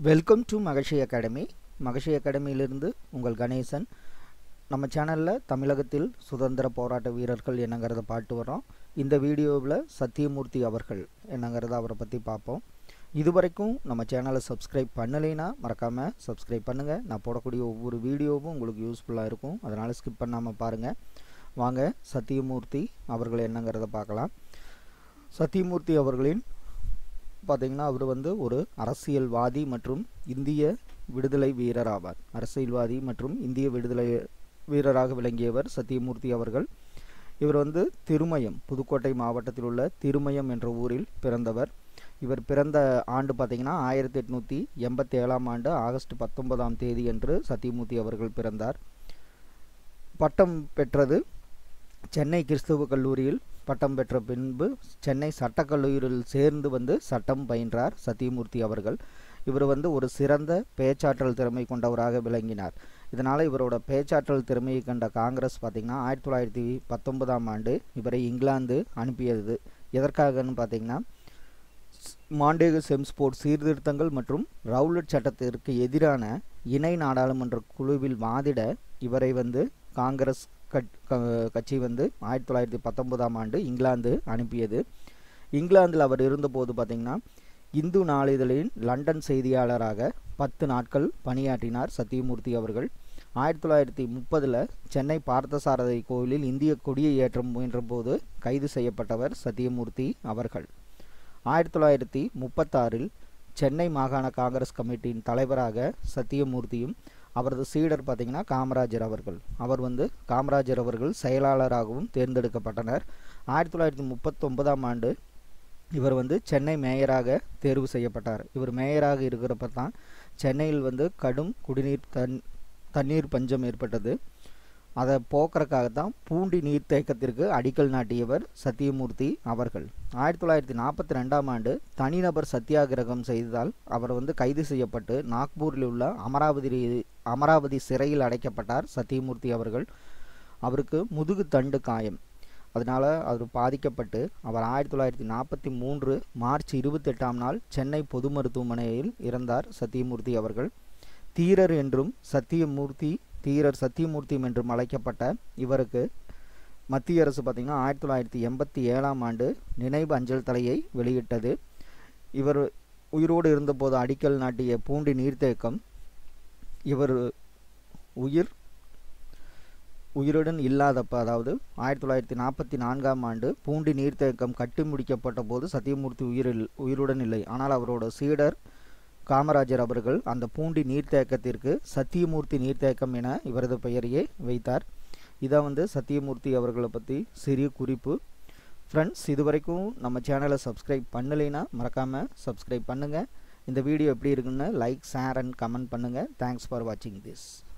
welcome to Magashi Academy Magashi அகாடமியிலிருந்து உங்கள் கணேசன் நம்ம சேனலில் தமிழகத்தில் சுதந்திர போராட்ட வீரர்கள் என்னங்கிறத பாட்டு வரோம் இந்த வீடியோவில் சத்தியமூர்த்தி அவர்கள் என்னங்கிறத அவரை பற்றி பார்ப்போம் இதுவரைக்கும் நம்ம சேனலை சப்ஸ்கிரைப் பண்ணலைன்னா மறக்காமல் சப்ஸ்கிரைப் பண்ணுங்கள் நான் போடக்கூடிய ஒவ்வொரு வீடியோவும் உங்களுக்கு யூஸ்ஃபுல்லாக இருக்கும் அதனால் ஸ்கிப் பண்ணாமல் பாருங்கள் வாங்க சத்தியமூர்த்தி அவர்கள் என்னங்கிறத பார்க்கலாம் சத்தியமூர்த்தி அவர்களின் பார்த்தீங்கன்னா அவர் வந்து ஒரு அரசியல்வாதி மற்றும் இந்திய விடுதலை வீரர் ஆவார் அரசியல்வாதி மற்றும் இந்திய விடுதலை வீரராக விளங்கியவர் சத்தியமூர்த்தி அவர்கள் இவர் வந்து திருமயம் புதுக்கோட்டை மாவட்டத்தில் உள்ள திருமயம் என்ற ஊரில் பிறந்தவர் இவர் பிறந்த ஆண்டு பார்த்தீங்கன்னா ஆயிரத்தி எட்நூற்றி எண்பத்தி ஏழாம் ஆண்டு ஆகஸ்ட் பத்தொன்பதாம் தேதி அன்று சத்தியமூர்த்தி அவர்கள் பிறந்தார் பட்டம் பெற்றது சென்னை கிறிஸ்துவ கல்லூரியில் பட்டம் பெற்ற பின்பு சென்னை சட்டக்கல்லூரியில் சேர்ந்து வந்து சட்டம் பயின்றார் சத்தியமூர்த்தி அவர்கள் இவர் வந்து ஒரு சிறந்த பேச்சாற்றல் திறமை கொண்டவராக விளங்கினார் இதனால் இவரோட பேச்சாற்றல் திறமையை கண்ட காங்கிரஸ் பார்த்திங்கன்னா ஆயிரத்தி தொள்ளாயிரத்தி பத்தொன்பதாம் ஆண்டு இவரை இங்கிலாந்து அனுப்பியது எதற்காகன்னு பார்த்திங்கன்னா மாண்டேகு செம்ஸ்போர்ட் சீர்திருத்தங்கள் மற்றும் ரவுலட் சட்டத்திற்கு எதிரான இணை நாடாளுமன்ற குழுவில் வாதிட இவரை வந்து காங்கிரஸ் கட்சி வந்து ஆயிரத்தி தொள்ளாயிரத்தி பத்தொன்பதாம் ஆண்டு இங்கிலாந்து அனுப்பியது இங்கிலாந்தில் அவர் இருந்தபோது பார்த்திங்கன்னா இந்து நாளிதழின் லண்டன் செய்தியாளராக பத்து நாட்கள் பணியாற்றினார் சத்தியமூர்த்தி அவர்கள் ஆயிரத்தி தொள்ளாயிரத்தி முப்பதில் சென்னை பார்த்தசாரதி கோவிலில் இந்திய கொடியை ஏற்ற முயன்றபோது கைது செய்யப்பட்டவர் சத்தியமூர்த்தி அவர்கள் ஆயிரத்தி தொள்ளாயிரத்தி முப்பத்தாறில் சென்னை மாகாண காங்கிரஸ் கமிட்டியின் தலைவராக சத்தியமூர்த்தியும் அவரது சீடர் பார்த்திங்கன்னா காமராஜர் அவர்கள் அவர் வந்து காமராஜர் அவர்கள் செயலாளராகவும் தேர்ந்தெடுக்கப்பட்டனர் ஆயிரத்தி தொள்ளாயிரத்தி முப்பத்தொன்பதாம் ஆண்டு இவர் வந்து சென்னை மேயராக தேர்வு செய்யப்பட்டார் இவர் மேயராக இருக்கிறப்ப தான் சென்னையில் வந்து கடும் குடிநீர் தன் தண்ணீர் பஞ்சம் ஏற்பட்டது அதை போக்குறக்காகத்தான் பூண்டி நீர்த்தேக்கத்திற்கு அடிக்கல் நாட்டியவர் சத்தியமூர்த்தி அவர்கள் ஆயிரத்தி தொள்ளாயிரத்தி நாற்பத்தி ரெண்டாம் ஆண்டு தனிநபர் சத்தியாகிரகம் செய்ததால் அவர் வந்து கைது செய்யப்பட்டு நாக்பூரில் உள்ள அமராவதி அமராவதி சிறையில் அடைக்கப்பட்டார் சத்தியமூர்த்தி அவர்கள் அவருக்கு முதுகு தண்டு காயம் அதனால் அவர் பாதிக்கப்பட்டு அவர் ஆயிரத்தி தொள்ளாயிரத்தி நாற்பத்தி மூன்று மார்ச் இருபத்தெட்டாம் நாள் சென்னை பொது மருத்துவமனையில் இறந்தார் சத்தியமூர்த்தி அவர்கள் தீரர் என்றும் சத்தியமூர்த்தி தீரர் சத்தியமூர்த்தியும் என்றும் அழைக்கப்பட்ட இவருக்கு மத்திய அரசு பார்த்திங்கன்னா ஆயிரத்தி தொள்ளாயிரத்தி எண்பத்தி ஏழாம் ஆண்டு நினைவு அஞ்சல் தலையை வெளியிட்டது இவர் உயிரோடு இருந்தபோது அடிக்கல் நாட்டிய பூண்டி நீர்த்தேக்கம் இவர் உயிர் உயிருடன் இல்லாதப்ப அதாவது ஆயிரத்தி தொள்ளாயிரத்தி நாற்பத்தி நான்காம் ஆண்டு பூண்டி நீர்த்தேக்கம் கட்டி முடிக்கப்பட்ட போது சத்தியமூர்த்தி உயிரில் உயிருடன் இல்லை ஆனால் அவரோட சீடர் காமராஜர் அவர்கள் அந்த பூண்டி நீர்த்தேக்கத்திற்கு சத்தியமூர்த்தி நீர்த்தேக்கம் என இவரது பெயரையே வைத்தார் இதான் வந்து சத்தியமூர்த்தி அவர்களை பற்றி சிறிய குறிப்பு ஃப்ரெண்ட்ஸ் இது வரைக்கும் நம்ம சேனலை சப்ஸ்கிரைப் பண்ணலைன்னா மறக்காமல் சப்ஸ்கிரைப் பண்ணுங்கள் இந்த வீடியோ எப்படி இருக்குன்னு லைக் ஷேர் அண்ட் கமெண்ட் பண்ணுங்கள் தேங்க்ஸ் ஃபார் வாட்சிங் திஸ்